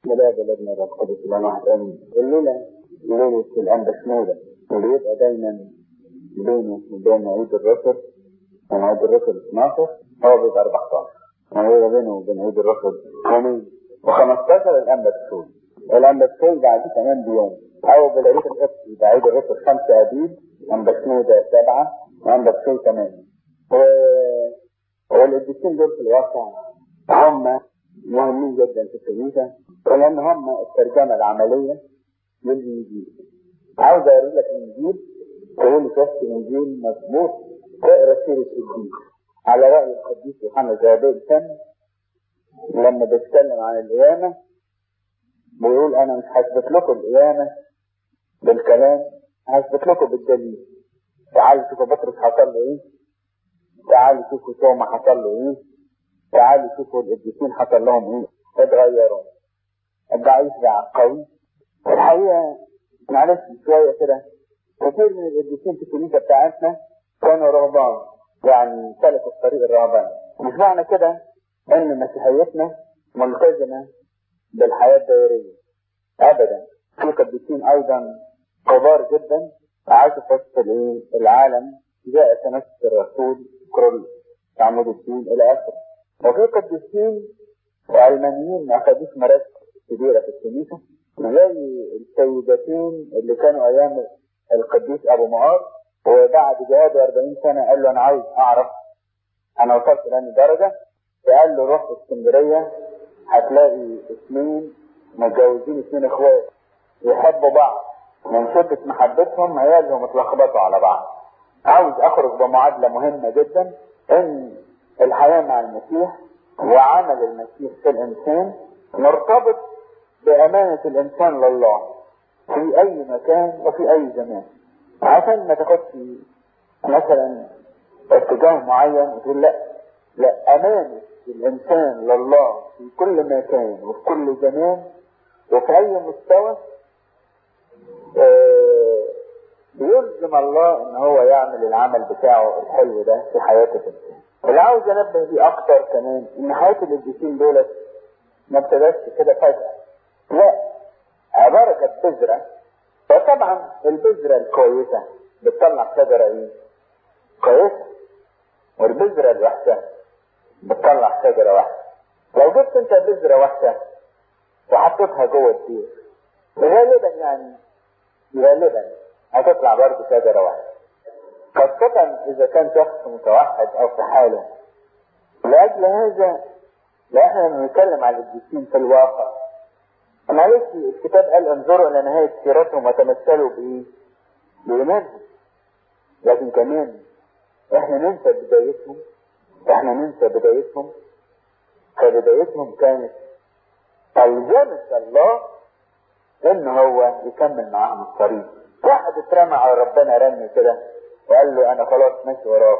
لا بلدنا الرب قدس الله واحد امين الليله ليله الانبا شنوده اللي يبقى دايما بينه وبين عيد الرسل من عيد الرسل 12 هو بيبقى 14 يعني هو بينه وبين عيد الرسل يومين و15 الانبا بسول الانبا بسول بعديه كمان بيوم او بالعيد القبطي يبقى عيد الرسل 5 ابيب انبا شنوده 7 وانبا بسول 8 و والقديسين دول في الواقع هم مهمين جدا في الكنيسه لان هم الترجمه العمليه للانجيل عاوز اقول لك الانجيل تقول لي شفت انجيل مظبوط اقرا سيره القديس على راي القديس يوحنا زهبيل الفم لما بيتكلم عن القيامه بيقول انا مش هثبت لكم القيامه بالكلام هثبت لكم بالدليل تعالوا شوفوا بطرس حصل له ايه تعالوا شوفوا توما حصل له ايه تعالوا شوفوا القديسين حصل لهم ايه اتغيروا الضعيف بقى قوي الحقيقه معلش شويه كده كثير من القديسين في الكنيسه بتاعتنا كانوا رهبان يعني سلكوا في طريق الرهبان مش معنى كده ان مسيحيتنا ملتزمه بالحياه الدائريه ابدا في قديسين ايضا كبار جدا عاشوا في وسط العالم جاء تنفس الرسول كرول عمود الدين الى اخره وفي قديسين علمانيين ما اخذوش مراكز كبيره في الكنيسه زي السيدتين اللي كانوا ايام القديس ابو معاذ وبعد جهاده 40 سنه قال له انا عاوز اعرف انا وصلت لاني درجه فقال له روح اسكندريه هتلاقي اثنين متجوزين اثنين اخوات يحبوا بعض من شدة محبتهم عيالهم اتلخبطوا على بعض عاوز اخرج بمعادلة مهمة جدا ان الحياة مع المسيح وعمل المسيح في الانسان مرتبط بامانة الانسان لله في اي مكان وفي اي زمان عشان ما تاخدش مثلا اتجاه معين وتقول لا لا امانة الانسان لله في كل مكان وفي كل زمان وفي اي مستوى آه بيلزم الله ان هو يعمل العمل بتاعه الحلو ده في حياة الانسان اللي عاوز انبه بيه اكتر كمان ان حياة القديسين دولت ما ابتدتش كده فجأة لا عبارة كانت بذرة فطبعا البذرة الكويسة بتطلع شجرة ايه؟ كويسة والبذرة الوحشة بتطلع شجرة واحدة لو جبت انت بذرة واحدة وحطيتها جوه الدير غالبا يعني غالبا هتطلع برضه شجرة واحدة خاصة إذا كان شخص متوحد أو في حاله لأجل هذا لا احنا بنتكلم على القديسين في الواقع معلش الكتاب قال انظروا إلى نهاية سيرتهم وتمثلوا بإيه؟ بإيمانهم لكن كمان احنا ننسى بدايتهم احنا ننسى بدايتهم فبدايتهم كانت ألزمت الله ان هو يكمل معاهم الطريق واحد اترمى على ربنا رمي كده وقال له انا خلاص ماشي وراك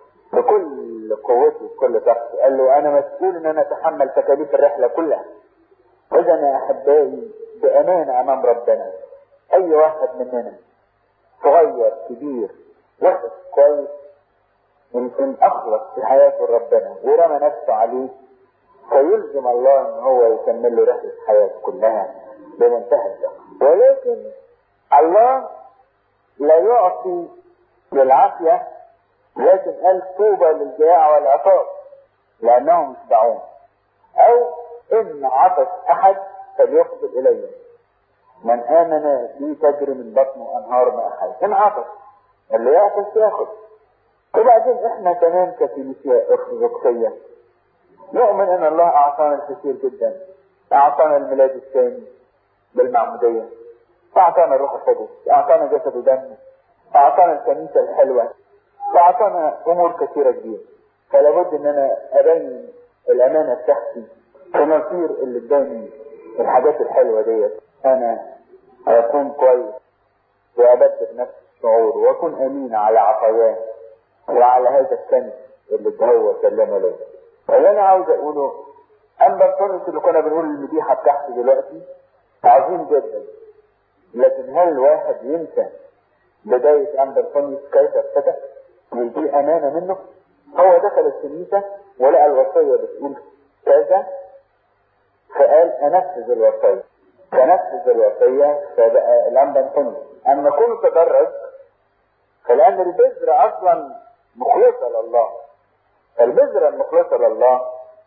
بكل قوتي وكل طاقتي قال له انا مسؤول ان انا اتحمل تكاليف الرحله كلها اذا يا احبائي بامانه امام ربنا اي واحد مننا صغير كبير وحش كويس يمكن اخلص في حياته ربنا ورمى نفسه عليه فيلزم الله ان هو يكمل له رحله حياته كلها بمنتهى الدقه ولكن الله لا يعطي للعافيه لكن قال طوبى للجياع والعطاء لانهم يشبعون او ان عطش احد فليقبل الي من امن بي تجري من بطنه انهار ماء حي ان عطش اللي يعطش ياخذ وبعدين احنا كمان ككنيسة ارثوذكسية نؤمن ان الله اعطانا الكثير جدا اعطانا الميلاد الثاني بالمعمودية اعطانا الروح القدس اعطانا جسد ودم اعطانا الكنيسة الحلوة واعطانا امور كثيرة جديدة فلا بد ان انا ابين الامانة بتاعتي في مصير اللي اداني الحاجات الحلوة ديت انا اكون كويس وابدل نفس الشعور واكون امين على عطاياه وعلى هذا الكنز اللي هو سلمه له اللي انا عاوز اقوله اما الطرس اللي كنا بنقول المديحه بتاعته دلوقتي عظيم جدا لكن هل الواحد ينسى بداية أمبر فونيس كيف ابتدأ؟ مش دي أمانة منه؟ هو دخل الكنيسة ولقى الوصية بتقول كذا فقال انفذ الوصيه فنفذ الوصيه فبقى الانبا انتني اما كنت تدرج فلان البذره اصلا مخلصه لله البذره المخلصه لله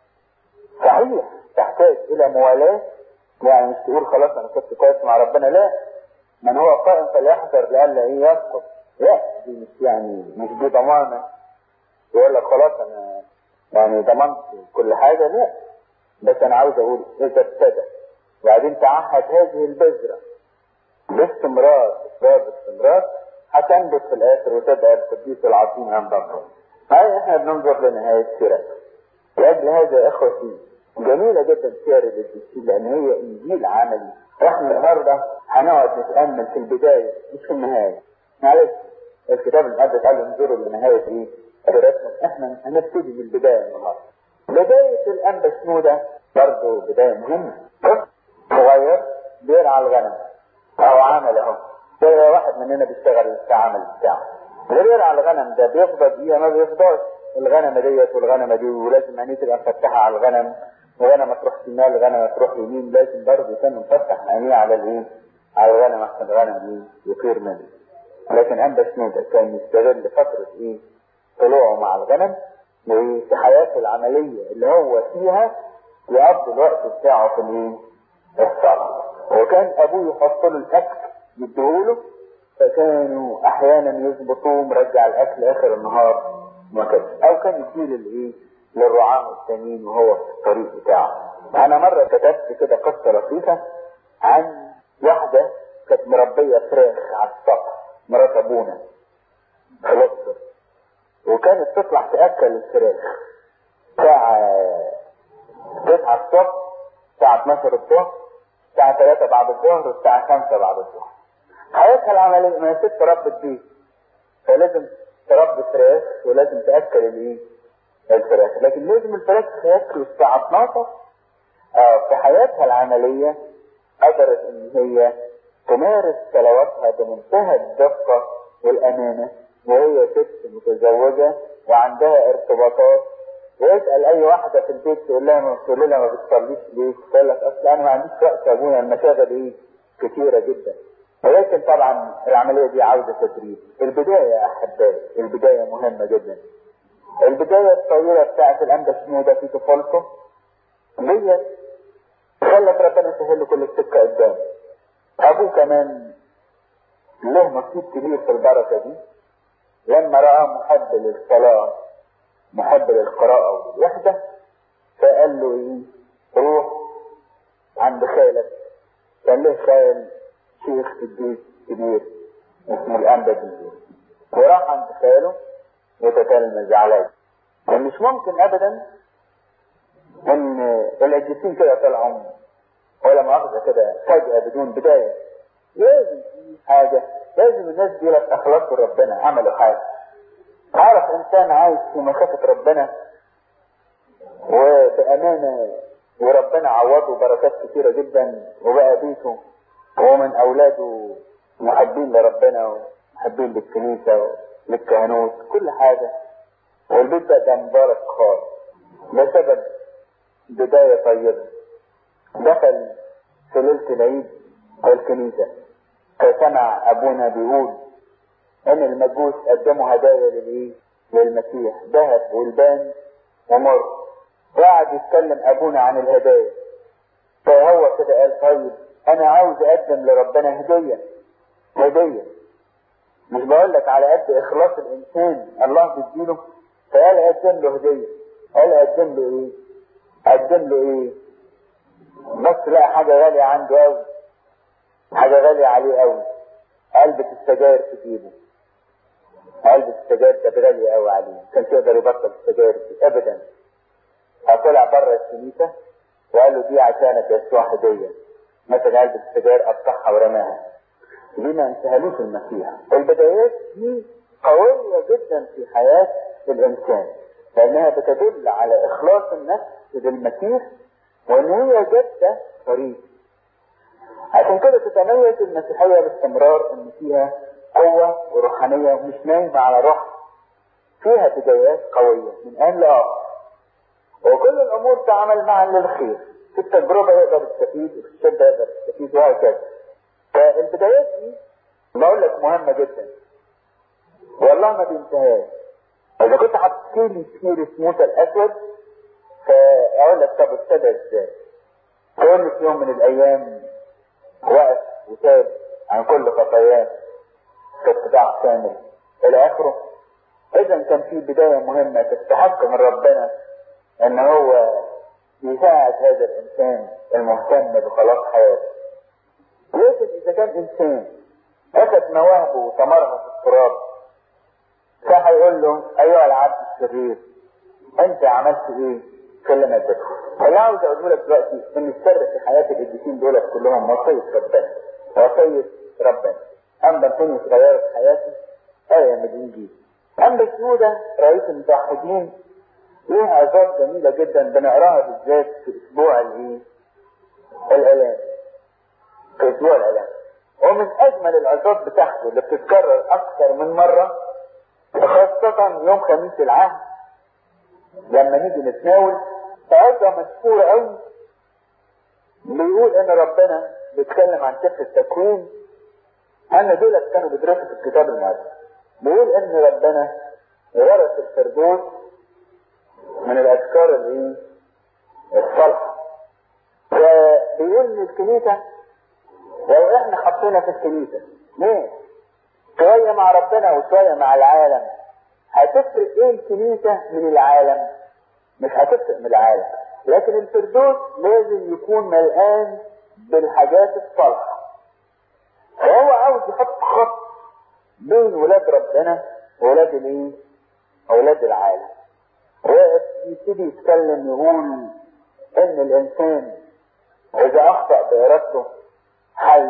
صحيح تحتاج الى موالاه يعني مش تقول خلاص انا كنت كويس مع ربنا لا من هو قائم فليحذر لئلا ايه يسقط لا دي مش يعني مش دي ضمانه يقول لك خلاص انا يعني ضمنت كل حاجه لا بس انا عاوز اقول اذا ابتدى وبعدين تعهد هذه البذره باستمرار اصرار باستمرار هتنبت في الاخر وتبقى القديس العظيم عند الله هاي احنا بننظر لنهايه سيرته لاجل هذا يا اخوتي جميلة جدا سير القديسين لان هي انجيل عملي واحنا النهارده هنقعد نتامل في البدايه مش في النهايه معلش الكتاب المقدس قال انظروا لنهايه ايه؟ سيرتهم احنا هنبتدي من البدايه النهارده بدايه الانبا شنوده برضه بدايه مهمه طفل صغير بيرعى الغنم او عامل اهو زي واحد مننا بيشتغل في عمل بتاعه اللي بيرعى الغنم ده بيفضى دقيقه ما بيفضاش الغنمه ديت والغنمه دي ولازم عينيه تبقى مفتحه على الغنم وغنمه تروح شمال غنمه تروح يمين لازم برضه يكون مفتح عينيه على الايه؟ على الغنم عشان الغنم دي يطير منه لكن انبا شنودة كان يستغل فترة ايه؟ طلوعه مع الغنم وفي حياته العملية اللي هو فيها يقضي الوقت بتاعه في الايه؟ الصلاة وكان ابوه يحط له الاكل يديهوله فكانوا احيانا يظبطوه مرجع الاكل اخر النهار وكذا او كان يديه للايه؟ للرعاة التانيين وهو في الطريق بتاعه. انا مرة كتبت كده قصة لطيفة عن واحدة كانت مربية فراخ على السطح مرات ابونا في الاقصر وكانت تطلع تاكل الفراخ الساعة 9 الصبح الساعة 12 الظهر الساعة 3 بعد الظهر والساعة 5 بعد الظهر حياتها العملية ما هي ست ربة بيت فلازم تربي فراخ ولازم تاكل الايه؟ الفراخ لكن لازم الفراخ تاكل الساعة 12 آه في حياتها العملية قدرت ان هي تمارس صلواتها بمنتهى الدقة والأمانة وهي ست متزوجة وعندها ارتباطات ويسأل أي واحدة في البيت تقول لها تقول لها ما بتصليش ليه؟ تقول لك أصل أنا ما عنديش وقت يا أبويا المشاغل إيه؟ كتيرة جدا. ولكن طبعا العملية دي عاوزة تدريب. البداية يا أحبائي البداية مهمة جدا. البداية الطويلة بتاعت الأنبا شنودة في طفولته ديت خلت ربنا يسهل له كل السكة قدامه. ابوه كمان له نصيب كبير في البركه دي لما راى محب للصلاه محب للقراءه والوحده فقال له ايه روح عند خالك كان له خال شيخ في البيت كبير اسمه الانبا كبير وراح عند خاله وتتلمذ عليه مش ممكن ابدا ان القديسين كده طلعوا ولا مؤاخذة كده فجأة بدون بداية لازم في حاجة لازم الناس دي لك أخلاصوا ربنا عملوا حاجة تعرف إنسان عايش في مخافة ربنا وبأمانة وربنا عوضه بركات كتيرة جدا وبقى بيته ومن أولاده محبين لربنا ومحبين للكنيسة وللكهنوت كل حاجة والبيت بقى ده مبارك خالص بسبب بداية طيبة دخل في ليلة العيد الكنيسة فسمع أبونا بيقول إن المجوس قدموا هدايا للإيه؟ للمسيح ذهب والبان ومر وقعد يتكلم أبونا عن الهدايا فهو كده قال طيب أنا عاوز أقدم لربنا هدية هدية مش بقول لك على قد إخلاص الإنسان الله بيديله فقال أقدم له هدية قال أقدم له إيه؟ أقدم له إيه؟ بس لقى حاجة غالية عنده قوي حاجة غالية عليه قوي علبة السجاير في جيبه علبة السجاير كانت غالية قوي عليه كان يقدر يبطل السجاير دي أبدا فطلع بره الكنيسة وقال له دي عشانك يا يسوع هدية مثلا علبة السجاير قطعها ورماها دي ما انتهالوش المسيح البدايات دي قوية جدا في حياة الإنسان لأنها بتدل على إخلاص النفس للمسيح وان هي جادة طريق عشان كده تتميز المسيحية باستمرار ان فيها قوة وروحانية مش نايمة على روح فيها بدايات قوية من آن لآخر وكل الأمور تعمل معا للخير في التجربة يقدر يستفيد وفي الشدة يقدر يستفيد وهكذا فالبدايات دي بقول لك مهمة جدا والله ما بينتهاش إذا كنت هتحكي لي سيرة موسى الأسود فأقول لك طب ابتدى إزاي؟ تقول لي في يوم من الأيام وقف وتاب عن كل خطاياه في اتباع كامل إلى آخره إذا كان في بداية مهمة تستحق من ربنا إن هو يساعد هذا الإنسان المهتم بخلاص حياته. لكن إذا كان إنسان أخذ مواهبه وثمرها في التراب فهيقول له أيها العبد الشرير أنت عملت إيه في اللي ماتت؟ اللي عاوز أقوله لك دلوقتي إن السر في حياة القديسين دول كلهم وصية ربنا وصية ربنا. أما الدنيا اتغيرت حياتي آية من الإنجيل. أما سنودة رئيس المتوحدين ليها عظات جميلة جدا بنقراها بالذات في أسبوع الإيه؟ الآلام. في أسبوع الآلام. ومن أجمل العظات بتاعته اللي بتتكرر أكثر من مرة خاصة يوم خميس العهد لما نيجي نتناول عظة مشهورة أوي بيقول إن ربنا بيتكلم عن سفر التكوين أن دولت كانوا بيدرسوا في الكتاب المقدس. بيقول إن ربنا ورث الفردوس من الأذكار الإيه؟ الصالحة. فبيقول إن الكنيسة لو إحنا حطينا في الكنيسة ليه؟ شوية مع ربنا وشوية مع العالم هتفرق إيه الكنيسة من العالم؟ مش هتفرق من العالم. لكن الفردوس لازم يكون ملقان بالحاجات الصالحة. فهو عاوز يحط خط بين ولاد ربنا وولاد الايه؟ اولاد العالم. ويبتدي يتكلم يقول ان الانسان اذا اخطا بارادته حي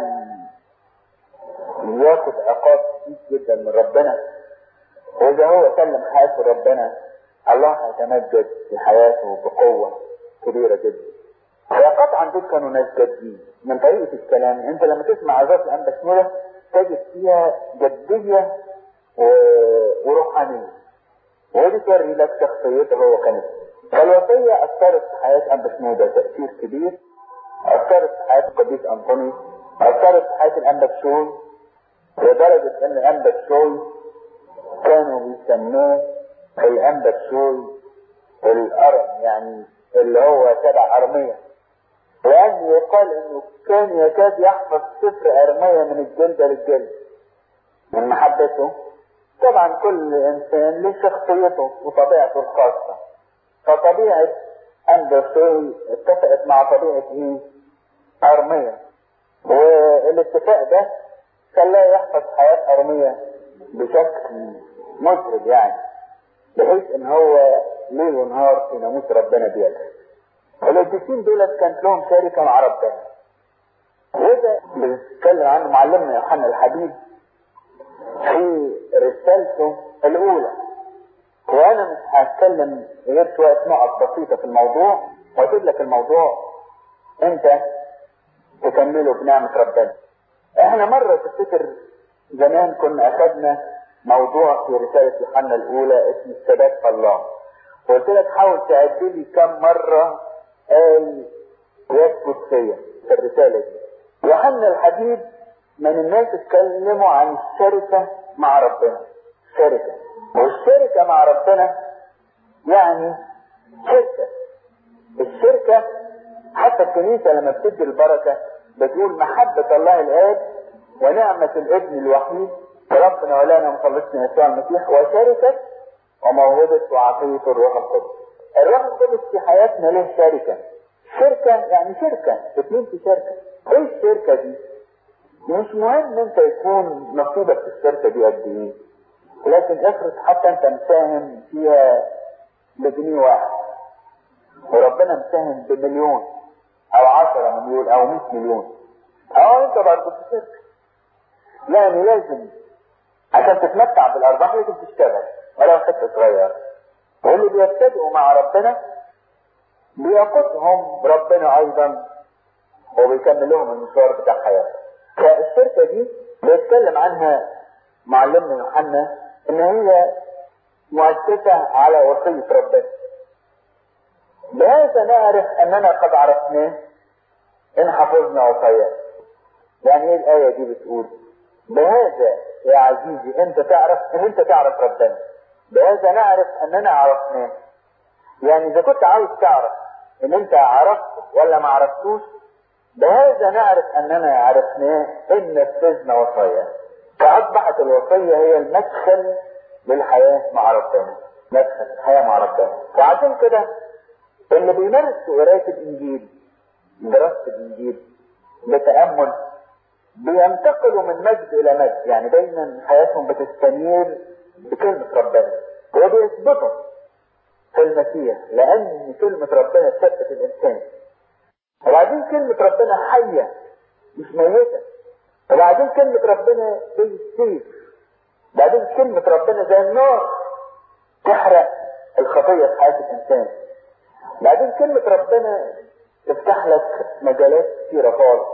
ياخد عقاب شديد جدا من ربنا واذا هو سلم حياته لربنا الله هيتمجد في حياته بقوه كبيره جدا. قطعا دول كانوا ناس جادين من طريقة الكلام انت لما تسمع عظات الانبا شنودة تجد فيها جدية و... وروحانية ودي توري لك شخصيته هو كانت فالوصية أثرت في حياة أنبا شنودة تأثير كبير أثرت في حياة القديس أنطوني أثرت في حياة الأنبا بشوي لدرجة إن الأنبا بشوي كانوا بيسموه الأنبا بشوي الأرم يعني اللي هو تبع أرمية لأن يقال إنه كان يكاد يحفظ سفر أرمية من الجلد للجلد من محبته طبعا كل إنسان له شخصيته وطبيعته الخاصة فطبيعة أندرسوي اتفقت مع طبيعة إيه؟ أرمية والاتفاق ده خلاه يحفظ حياة أرمية بشكل مزعج يعني بحيث إن هو ليل ونهار في ناموس ربنا بيده القديسين دولت كانت لهم شركة مع ربنا وده بيتكلم عنه معلمنا يوحنا الحبيب في رسالته الأولى وأنا مش هتكلم غير شوية نقط بسيطة في الموضوع وأجيب لك الموضوع أنت تكمله بنعمة ربنا. إحنا مرة تفتكر زمان كنا أخذنا موضوع في رسالة يوحنا الأولى اسم الثبات في الله. وقلت لك حاول تعد لي كم مرة قال يثبت فيا في الرسالة دي. يوحنا الحبيب من الناس اتكلموا عن الشركة مع ربنا. شركة. والشركة مع ربنا يعني شركة. الشركة حتى الكنيسة لما بتدي البركة بتقول محبة الله الآب ونعمة الابن الوحيد ربنا ولانا مخلصنا يسوع المسيح وشركة وموهبة وعطية الروح القدس. الروح القدس في حياتنا له شركة. شركة يعني شركة، اتنين في شركة. ايه الشركة دي؟ مش مهم انت يكون نصيبك في الشركة دي قد ايه. لكن افرض حتى انت مساهم فيها بجنيه واحد. وربنا مساهم بمليون او عشرة مليون او مئة مليون. اه انت برضه في شركة. يعني لازم عشان تتمتع بالارباح لازم تشتغل. ولو حته صغيره واللي بيبتدئوا مع ربنا بيقودهم ربنا ايضا وبيكمل لهم المشوار بتاع حياتهم فالشركه دي بيتكلم عنها معلمنا يوحنا ان هي مؤسسه على وصيه ربنا بهذا نعرف اننا قد عرفناه ان حفظنا وصاياه يعني ايه الايه دي بتقول بهذا يا عزيزي انت تعرف ان انت تعرف ربنا بهذا نعرف اننا عرفناه يعني اذا كنت عاوز تعرف ان انت عرفته ولا ما عرفتوش بهذا نعرف اننا عرفناه ان نفذنا وصاياه فاصبحت الوصيه هي المدخل للحياه مع ربنا مدخل الحياه مع ربنا وعشان كده اللي بيمارس قرايه الانجيل دراسه الانجيل بتامل بينتقلوا من مجد الى مجد يعني دايما حياتهم بتستنير بكلمه ربنا وبيثبتوا في المسيح لان كلمه ربنا تثبت الانسان وبعدين كلمة ربنا حية مش ميتة وبعدين كلمة ربنا زي السيف بعدين كلمة ربنا زي النار تحرق الخطية في حياة الإنسان بعدين كلمة ربنا تفتح لك مجالات كثيرة خالص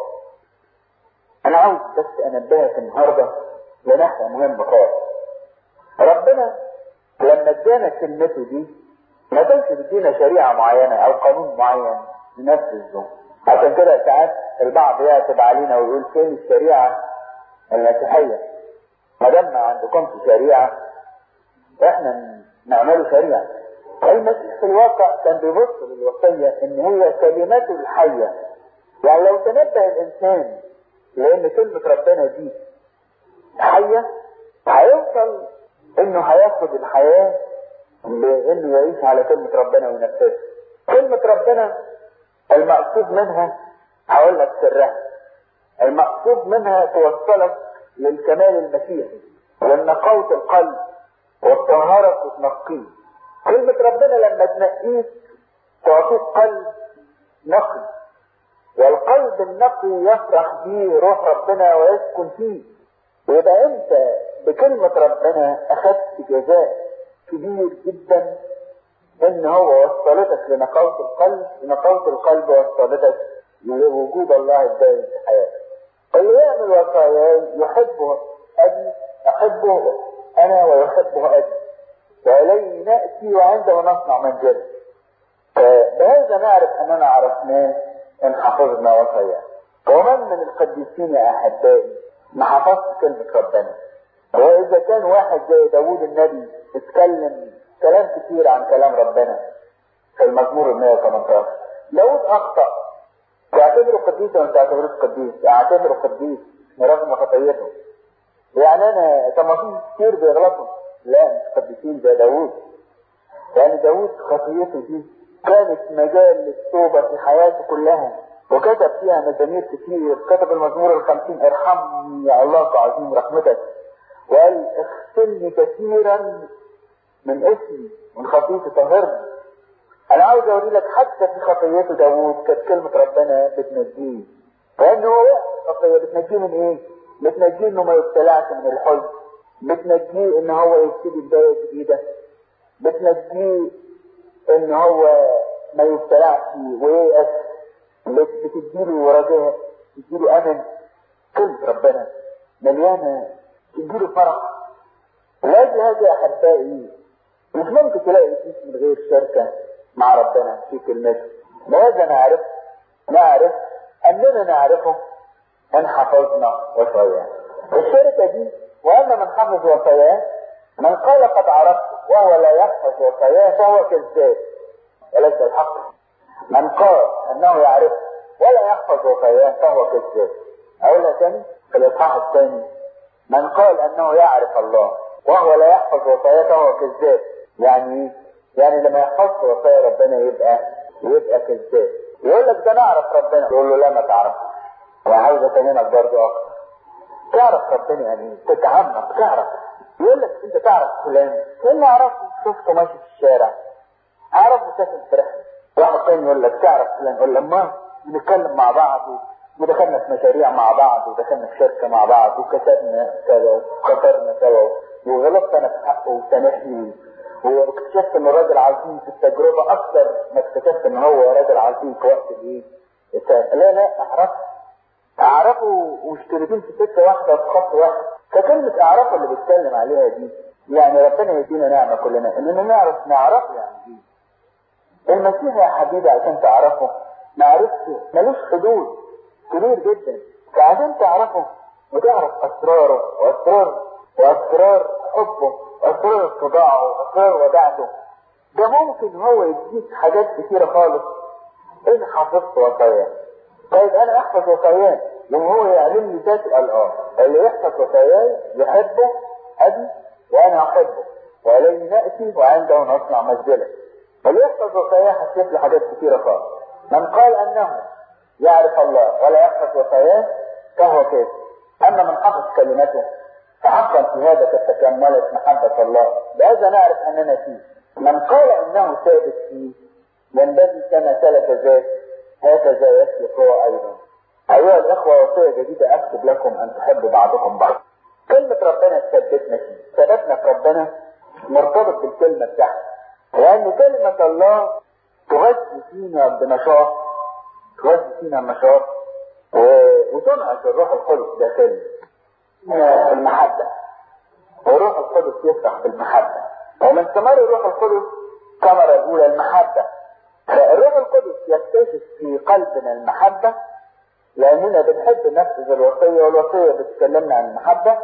أنا عاوز بس أنبهك النهاردة لناحية مهمة خالص ربنا لما ادانا كلمته دي ما كانش بيدينا شريعة معينة أو قانون معين ننفذه عشان كده ساعات البعض يعتب علينا ويقول فين الشريعة المسيحية ما دام ما عندكمش شريعة احنا نعمله شريعة المسيح في الواقع كان بيبص للوصية ان هي كلمته الحية يعني لو تنبه الانسان لان كلمة ربنا دي حية هيوصل انه هياخد الحياة بانه يعيش على كلمة ربنا وينفذها كلمة ربنا المقصود منها هقول لك سرها المقصود منها توصلك للكمال المسيحي والنقاوة القلب والطهارة وتنقيه كلمة ربنا لما تنقيك تعطيك قلب نقي والقلب النقي يفرح به روح ربنا ويسكن فيه ويبقى انت بكلمة ربنا اخذت جزاء كبير جدا ان هو وصلتك لنقاوة القلب ونقاوة القلب وصلتك لوجود الله الدائم في حياتك اللي يعمل وصاياي يحبه ابي احبه انا ويحبه ابي واليه ناتي وعنده نصنع منزله فبهذا نعرف اننا عرفناه ان حفظنا وصاياه ومن من القديسين يا احبائي ما حفظت كلمه ربنا واذا كان واحد زي داوود النبي اتكلم كلام كتير عن كلام ربنا في المزمور ال 118 داود اخطا تعتبره قديس ولا ما تعتبروش قديس؟ اعتبره قديس رغم خطيته يعني انا طب ما في كتير بيغلطوا لا مش قديسين زي داوود لان داوود خطيته دي كانت مجال للتوبة في حياته كلها وكتب فيها مزامير كتير كتب المزمور الخمسين ارحمني يا الله كعظيم رحمتك وقال اغسلني كثيرا من اسمي من خطيتي طهرني انا عاوز اوري لك حتى في خطيته داوود كانت كلمة ربنا بتنجيه لان هو خطية بتنجيه من ايه بتنجيه انه ما يبتلعش من الحزن بتنجيه ان هو يبتدي بداية جديدة بتنجيه ان هو ما يبتلعش وييأس بتديله رجاء بتديله امل كلمة ربنا مليانة تديله فرح لاجل هذا احبائي مش ممكن تلاقي فيك من غير شركة مع ربنا في كلمته لهذا نعرف نعرف اننا نعرفه ان حفظنا وصاياه الشركة دي واما من حفظ وصاياه من قال قد عرفت وهو لا يحفظ وصاياه فهو كذاب وليس الحق من قال انه يعرف ولا يحفظ وصاياه فهو كذاب اقولها تاني في الاصحاح الثاني من قال انه يعرف الله وهو لا يحفظ وصاياه فهو كذاب يعني ايه؟ يعني لما يحفظ وصايا ربنا يبقى يبقى كذاب يقول لك ده انا اعرف ربنا يقول له لا ما تعرفش وعاوز افهمك برضه اكتر تعرف ربنا يعني ايه؟ تتعمق تعرف يقول لك انت تعرف فلان تقول له اعرفه شفته ماشي في الشارع اعرفه ساكن في رحله واحد تاني يقول لك تعرف فلان يقول لك ما بنتكلم مع بعض ودخلنا في مشاريع مع بعض ودخلنا في شركه مع بعض وكسبنا سوا وخسرنا سوا وغلطت انا في حقه وسامحني واكتشفت ان الراجل عظيم في التجربه اكثر ما اكتشفت ان هو راجل عظيم في وقت الايه؟ لا لا اعرفه اعرفه واشتريتين في سكه واحده في خط واحد فكلمه اعرفه اللي بيتكلم عليها دي يعني ربنا يدينا نعمه كلنا اننا نعرف نعرفه يعني دي المسيح يا حبيبي عشان تعرفه معرفته ملوش حدود كبير جدا فعشان تعرفه وتعرف اسراره واسرار واسرار حبه واسرار اتباعه واسرار ودعته ده ممكن هو يديك حاجات كتيرة خالص ان حفظت وصاياه طيب انا احفظ وصاياه يوم هو يعلم لي ذات قال اه اللي يحفظ وصاياه يحبه ابي وانا احبه واليه ناتي وعنده نصنع مسجدا اللي يحفظ وصاياه هتشوف له حاجات كتيرة خالص من قال انه يعرف الله ولا يحفظ وصاياه فهو كافر اما من حفظ كلمته فحقا في هذا قد تكملت محبة الله بهذا نعرف اننا فيه من قال انه ثابت فيه ينبغي كما سلك ذات هكذا يسلك هو ايضا ايها الاخوة وصية جديدة اكتب لكم ان تحبوا بعضكم بعض كلمة ربنا ثبتنا فيه ثبتنا في ربنا مرتبط بالكلمة بتاعته لان كلمة الله تغذي فينا بنشاط تغذي فينا النشاط وتنعش الروح القدس داخلنا المحبة والروح القدس يفتح بالمحبة ومن ثمار الروح القدس ثمرة الأولى المحبة فالروح القدس يكتشف في قلبنا المحبة لأننا بنحب نفذ الوصية والوصية بتكلمنا عن المحبة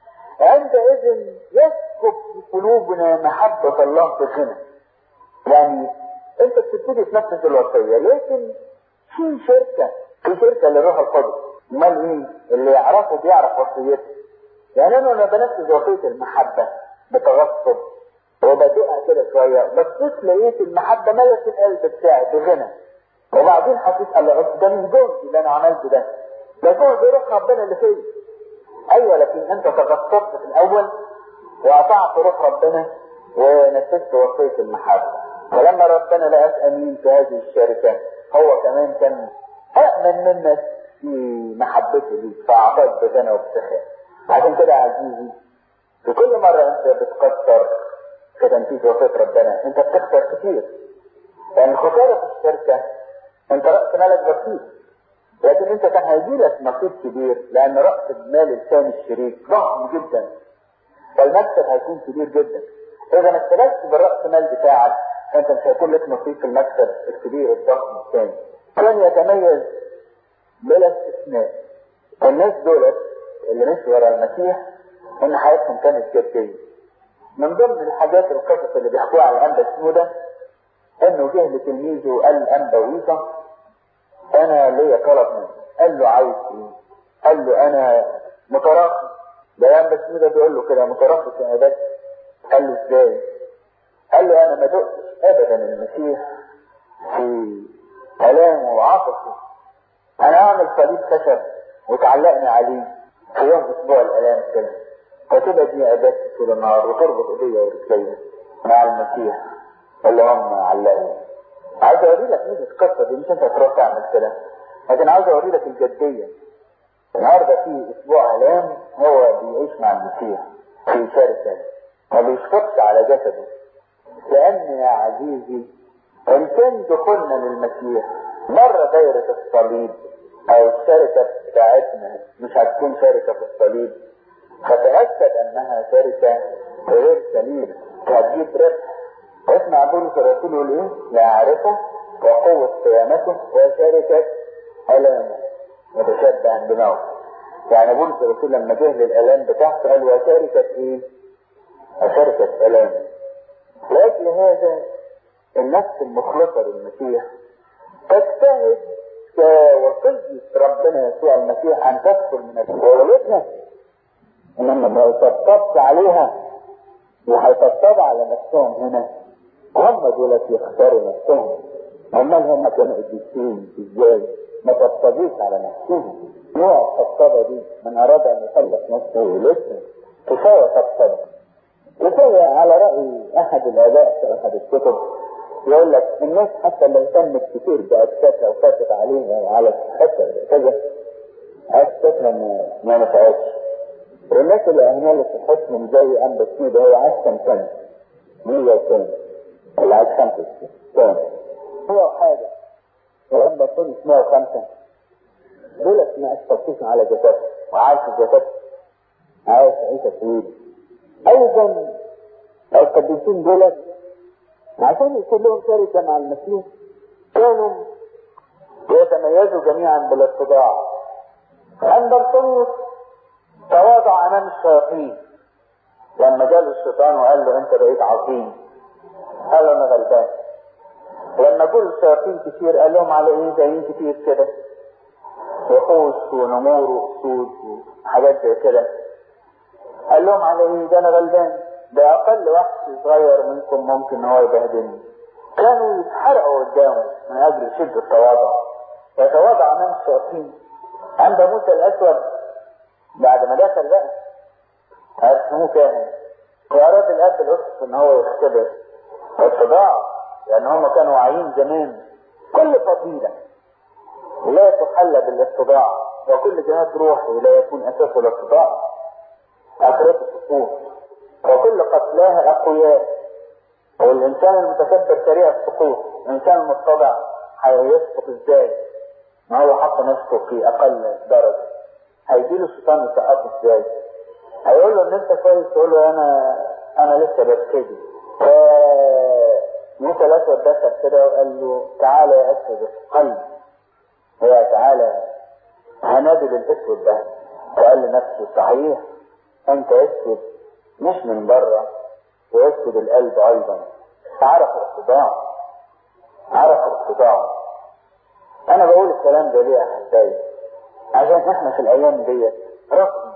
عندئذ يسكب في قلوبنا محبة الله بغنى يعني انت بتبتدي تنفذ الوصية لكن في شركة في شركة للروح القدس امال ايه اللي يعرفه بيعرف وصيته يعني انا لما بنفذ وصية المحبة بتغصب وبدقها كده شوية بصيت لقيت المحبة ملت القلب بتاعي بغنى وبعدين هتسأل العبد ده مش جهدي اللي انا عملته ده ده جهد روح ربنا اللي فيا ايوه لكن انت تغصبت في الاول وقطعت روح ربنا ونفذت وصية المحبة ولما ربنا لقاك امين في هذه الشركة هو كمان كان أأمن منك في محبته ليك فأعطاك بغنى وبسخاء عشان كده عزيزي في كل مرة أنت بتكسر في تنفيذ وصية ربنا أنت بتخسر كتير لأن الخسارة في الشركة أنت رأس مالك بسيط لكن أنت كان هيجيلك نصيب كبير لأن رأس المال الثاني الشريك ضخم جدا فالمكسب هيكون كبير جدا إذا ما اشتغلتش بالرأس مال بتاعك فأنت مش هيكون لك نصيب في المكسب الكبير الضخم الثاني كان يتميز بلا استثناء الناس دولت اللي مشوا ورا المسيح ان حياتهم كانت جدية من ضمن الحاجات القصص اللي بيحكوها على الانبا سنودة انه جه لتلميذه قال الانبا ويصا انا ليا طلب منه قال له عايز ايه قال له انا متراخي ده الانبا سنودة بيقول له كده متراخي في عبادتي قال له ازاي قال له انا ما دقتش ابدا المسيح في كلامه وعطفه انا اعمل صليب خشب وتعلقني عليه في يوم اسبوع الالام كده فتبقى دي عبادتي طول النهار وتربط ايديا ورجليا مع المسيح اللي هم علقني عايز اوري لك ميزه القصه دي مش انت تروح تعمل كده لكن عاوز اوري لك الجديه النهارده في اسبوع الام هو بيعيش مع المسيح في شركه ما بيشفقش على جسده لان يا عزيزي ان كان دخولنا للمسيح بره دايرة الصليب او الشركة بتاعتنا مش هتكون شركة في الصليب فتأكد انها شركة غير سليمة وهتجيب ربح اسمع بولس الرسول يقول ايه؟ لا اعرفه وقوة قيامته وشركة الامه متشبها بموت يعني بولس الرسول لما جه للالام بتاعته قال وشركة ايه؟ وشركة الامه لاجل هذا النفس المخلصة للمسيح تجتهد كوصية ربنا يسوع المسيح أن تدخل من الولدها إنما لو طبطبت عليها وهيطبطب على نفسهم هنا هم دول يختاروا نفسهم امال هم كانوا قديسين ازاي ما طبطبوش على نفسهم نوع الطبطبه دي من اراد ان يخلص نفسه ولسه كفايه طبطبه كفايه على راي احد الاباء في احد الكتب يقول لك الناس حتى اللي اهتمت كتير باجسادها وخافت عليها وعلى صحتها كذا اجسادها ما, ما نفعتش والناس اللي اهملت صحتهم زي انبا سيدة هو عاش كم سنه 100 سنه اللي عاش خمسة سنه هو حاجه وانبا سيدة 105 دولت ما اشتغلوش على جسد وعاش جسد عاش عيشه طويله ايضا القديسين دولت عشان يكون لهم شركة مع المسيح كانوا يتميزوا جميعا بالاتباع عند الطريق تواضع امام الشياطين لما جاله الشيطان وقال له انت بقيت عظيم قال له انا غلبان لما جول الشياطين كتير قال لهم على ايه جايين كتير كده وحوش ونمور واسود وحاجات زي كده قال لهم على ايه ده انا غلبان ده اقل وحش صغير منكم ممكن ان هو يبهدلني كانوا يتحرقوا قدامه من اجل شده التواضع يتواضع امام الشياطين عند موسى الاسود بعد ما دخل بقى اسمه كاهن واراد الاب الاسقف ان هو يختبر الاتباع لان هم كانوا واعيين زمان كل فضيله لا تحل بالاتباع وكل جهاد روحي لا يكون اساسه الاتباع اخرته السقوط وكل قتلاها اقوياء والانسان المتكبر سريع السقوط الانسان المتضع هيسقط ازاي ما هو حط نفسه في اقل درجه هيجيله الشيطان يسقطه ازاي هيقول له ان انت كويس تقول له انا انا لسه ببتدي موسى الاسود دخل كده وقال له تعالى يا اسود القلب يا تعالى هنادي بالاسود ده وقال لنفسه صحيح انت اسود مش من بره ويسود القلب ايضا عرف الاتباع عرف الاتباع انا بقول الكلام ده ليه يا احبائي عشان احنا في الايام ديت رغم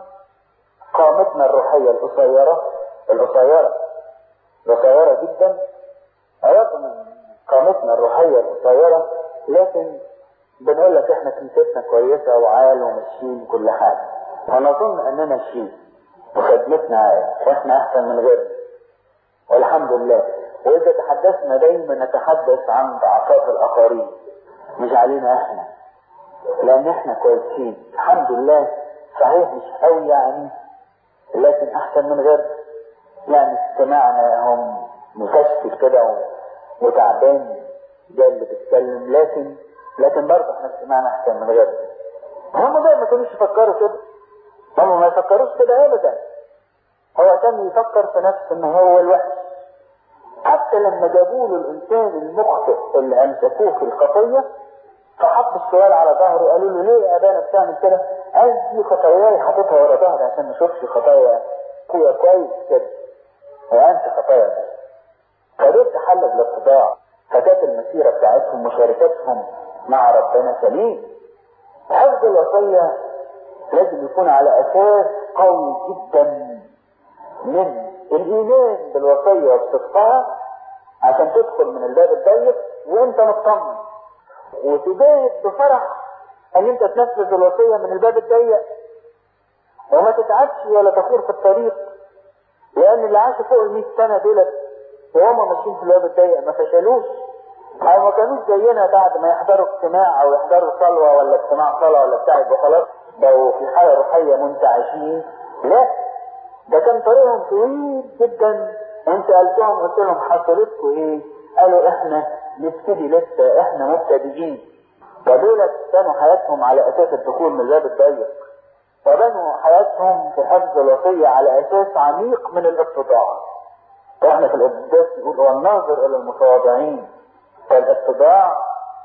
قامتنا الروحية القصيرة القصيرة قصيرة جدا رغم قامتنا الروحية القصيرة لكن بنقول لك احنا كنيستنا كويسة وعال وماشيين كل حاجة ونظن اننا ماشيين وخدمتنا عال واحنا احسن من غيرنا والحمد لله واذا تحدثنا دايما نتحدث عن ضعفات الاخرين مش علينا احنا لان احنا كويسين الحمد لله صحيح مش قوي يعني لكن احسن من غير يعني استماعنا هم مفشل كده وتعبان ده اللي بيتكلم لكن لكن برضه احنا استماعنا احسن من غيرنا هم بقى ما كانوش يفكروا كده هم ما يفكروش كده ابدا هو كان يفكر في نفسه ان هو الوحش حتى لما جابوا له الانسان المخطئ اللي امسكوه في الخطيه فحط السؤال على ظهره قالوا له ليه يا ابانا بتعمل كده؟ قال دي خطاياي حاططها ورا ظهري عشان ما اشوفش خطايا اخويا كويس كده. وانت خطايا ده. فدول تحلل الاتباع فكانت المسيره بتاعتهم مشاركتهم مع ربنا سليم. حفظ الوصيه لازم يكون على اساس قوي جدا من الايمان بالوصيه وبصدقها عشان تدخل من الباب الضيق وانت مطمن وتجاهد بفرح ان انت تنفذ الوصيه من الباب الضيق وما تتعبش ولا تخور في الطريق لان اللي عاشوا فوق ال 100 سنه دولت وهم ماشيين في الباب الضيق ما فشلوش او ما كانوش زينا بعد ما يحضروا اجتماع او يحضروا صلوه ولا اجتماع صلاه ولا بتاع يبقى خلاص بقوا في حاله روحيه منتعشين لا ده كان طريقهم طويل جدا انت سالتهم قلت لهم حصلتكم ايه؟ قالوا احنا نبتدي لسه احنا مبتدئين ودولت كانوا حياتهم على اساس الدخول من الباب الضيق وبنوا حياتهم في حفظ الوصية على اساس عميق من الاتضاع واحنا في القداس نقول هو الناظر الى المتواضعين فالاتضاع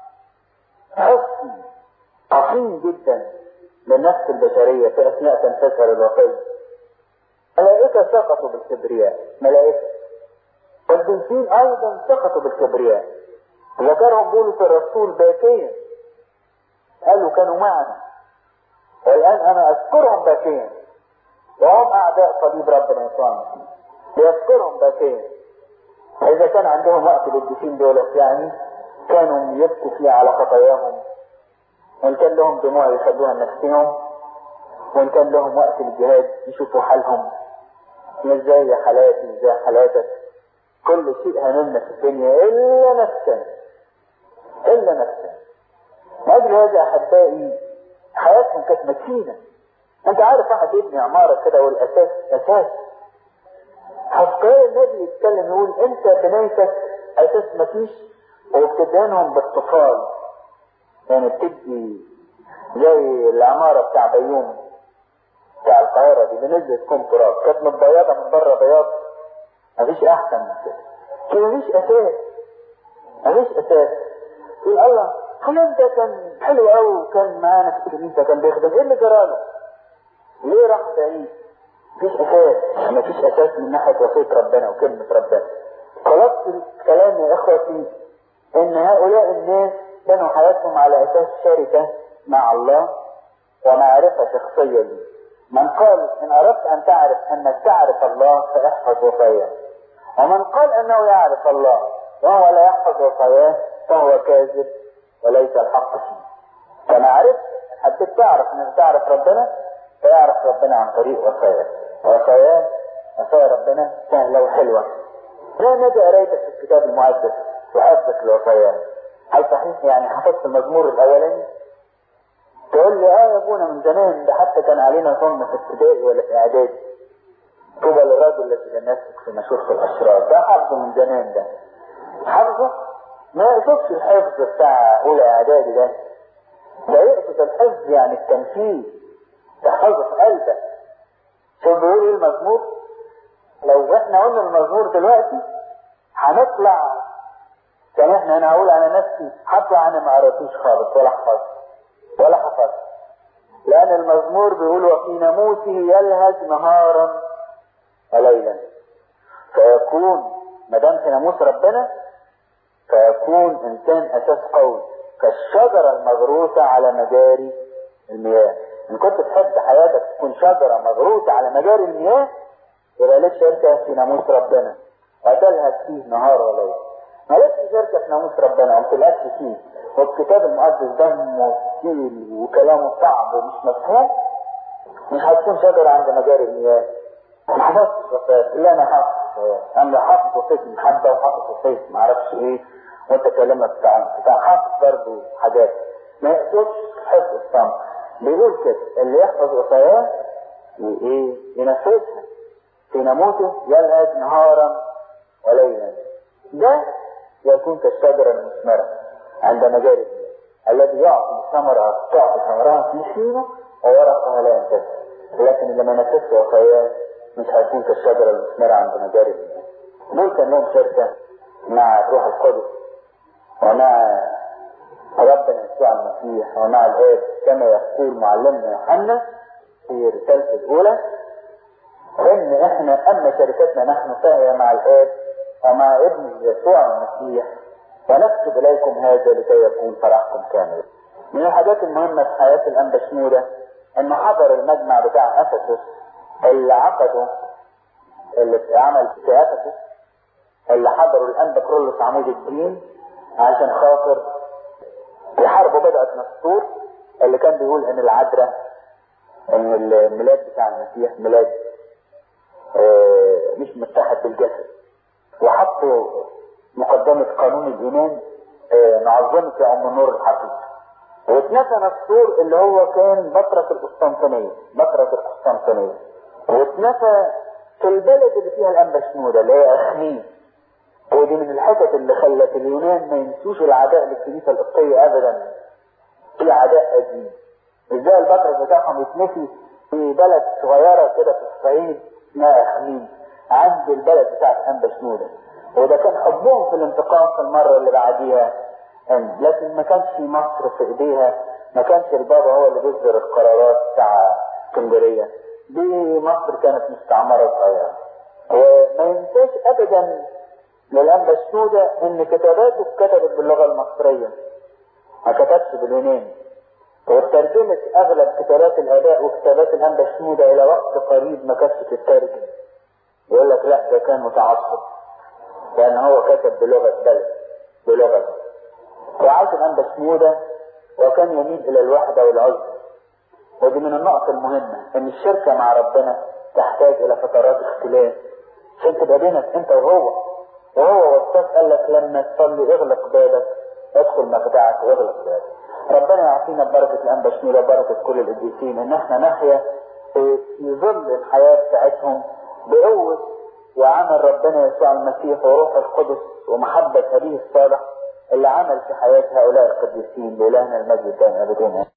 حسن عظيم جدا للنفس البشرية في اثناء تنفيذها للوصية ملائكة سقطوا بالكبرياء ملائكة القديسين ايضا سقطوا بالكبرياء ذكرهم بولس الرسول باكيا قالوا كانوا معنا والان انا اذكرهم باكيا وهم اعداء صليب ربنا يسوع المسيح بيذكرهم باكيا اذا كان عندهم وقت للقديسين دولت يعني كانوا يبكوا فيه على خطاياهم وان كان لهم دموع يخلوها لنفسهم وان كان لهم وقت للجهاد يشوفوا حالهم مش زي حالاتي مش زي حالاتك كل شيء هممنا في الدنيا الا نفسنا الا نفسنا لاجل هذا احبائي حياتهم كانت متينه انت عارف واحد يبني عماره كده والاساس اساس حسقيال النبي يتكلم يقول انت بنيتك اساس مفيش وبتدهنهم بالطفال يعني بتدي زي العماره بتاع بيوم بتاع القاهره دي بنزل تكون تراب كانت متبيضه من بره بياض مفيش احسن من كده كده مفيش اساس مفيش اساس يقول الله فلان ده كان حلو قوي وكان معانا في الكنيسه كان بيخدم ايه اللي جراله؟ ليه راح بعيد؟ مفيش اساس مفيش اساس من ناحيه وصيه ربنا وكلمه ربنا خلاص الكلام يا اخوتي ان هؤلاء الناس بنوا حياتهم على اساس شركه مع الله ومعرفه شخصيه ليه من قال ان اردت ان تعرف انك تعرف الله فاحفظ وصاياه ومن قال انه يعرف الله وهو لا يحفظ وصاياه فهو كاذب وليس الحق فيه فمعرفة حبيت تعرف انك تعرف ربنا فيعرف ربنا عن طريق وصاياه وصاياه وصايا ربنا سهلة وحلوة لا نجي قريتك في الكتاب المقدس وحفظك لوصاياه هل صحيح يعني حفظت المزمور الاولاني تقول لي اه يا ابونا من زمان ده حتى كان علينا ظن في ابتدائي ولا في اعدادي طوبى للرجل الذي لم يسلك في مشورة الاشرار ده حفظه من زمان ده حفظه ما يقصدش الحفظ بتاع اولى اعدادي ده ده يقصد الحفظ يعني التنفيذ تحفظه في قلبك شوف بيقول ايه المزمور لو احنا قلنا المزمور دلوقتي هنطلع كان احنا انا هقول على نفسي هطلع انا ما قريتوش خالص ولا حفظت ولا حفظت لان المزمور بيقول وفي ناموسه يلهج نهارا وليلا فيكون ما دام في ناموس ربنا فيكون انسان اساس قوي كالشجره المغروسه على مجاري المياه ان كنت تحب حياتك تكون شجره مغروسه على مجاري المياه يبقى لك شركه في ناموس ربنا وتلهج فيه نهار وليل مالكش شركه في ناموس ربنا وما تلهجش فيه والكتاب المقدس دمه تقيل وكلامه صعب ومش مفهوم مش هتكون شجره عند مجاري المياه ما حفظتش وصيات اللي انا حافظ انا حافظ وصيه المحبه وحافظ وصيه ما اعرفش ايه وانت كلامك بتاع بتاع حافظ برضه حاجات ما يقصدش حفظ الصمت بيقول كده اللي يحفظ وصاياه وايه ينفذها في ناموسه يلهج نهارا وليلا ده يكون كالشجره المثمره عند مجاري الذي يعطي ثمرة تعطي ثمرها في حينه وورقها لا ينتهي لكن اللي ما نفذش وصاياه مش هيكون كالشجرة المثمرة عند مجاري المياه. دول كان لهم شركة مع الروح القدس ومع ربنا يسوع المسيح ومع الآب كما يقول معلمنا يوحنا في رسالته الأولى إن إحنا أما شركتنا نحن فهي مع الآب ومع ابن يسوع المسيح ونكتب إليكم هذا لكي يكون فرحكم كامل. من الحاجات المهمة في حياة الأنبا شنودة إنه حضر المجمع بتاع أفسس اللي عقدوا اللي اتعمل في افسس اللي حضروا الانبا كرولوس عمود الدين عشان خاطر الحرب بدات نسطور اللي كان بيقول ان العذراء ان الميلاد بتاع المسيح ميلاد اه مش متحد بالجسد وحطوا مقدمة قانون الإيمان اه نعظمك يا أم النور الحقيقي واتنفى نسطور اللي هو كان بطرس القسطنطينية بطرس القسطنطينية واتنفى في البلد اللي فيها الانبا شنوده اللي هي اخميم ودي من الحتت اللي خلت اليونان ما ينسوش العداء للكنيسه القبطيه ابدا في عداء قديم ازاي البطرس بتاعهم يتنفي في بلد صغيره كده في الصعيد اسمها اخميم عند البلد بتاعت انبا شنوده وده كان حبهم في الانتقام في المره اللي بعديها لكن ما كانش في مصر في ايديها ما كانش البابا هو اللي بيصدر القرارات بتاع اسكندريه دي مصر كانت مستعمرة صغيرة وما ينساش ابدا للانبا السودة ان كتاباته اتكتبت باللغة المصرية ما كتبش باليوناني وترجمت اغلب كتابات الاباء وكتابات الانبا السودة الى وقت قريب ما كانتش تترجم يقول لك لا ده كان متعصب لان هو كتب بلغة بلد بلغة وعاش الانبا السودة وكان يميل الى الوحدة والعزلة ودي من النقط المهمة ان الشركة مع ربنا تحتاج الى فترات اختلاف عشان تبقى بينك انت وهو وهو وصاك قال لك لما تصلي اغلق بابك ادخل مخدعك واغلق بابك ربنا يعطينا بركة الانبا شنيرة بركة كل القديسين ان احنا نحيا في ظل الحياة بتاعتهم بقوة وعمل ربنا يسوع المسيح وروح القدس ومحبة أبيه الصالح اللي عمل في حياة هؤلاء القديسين بإلهنا المجد الدائم أبدا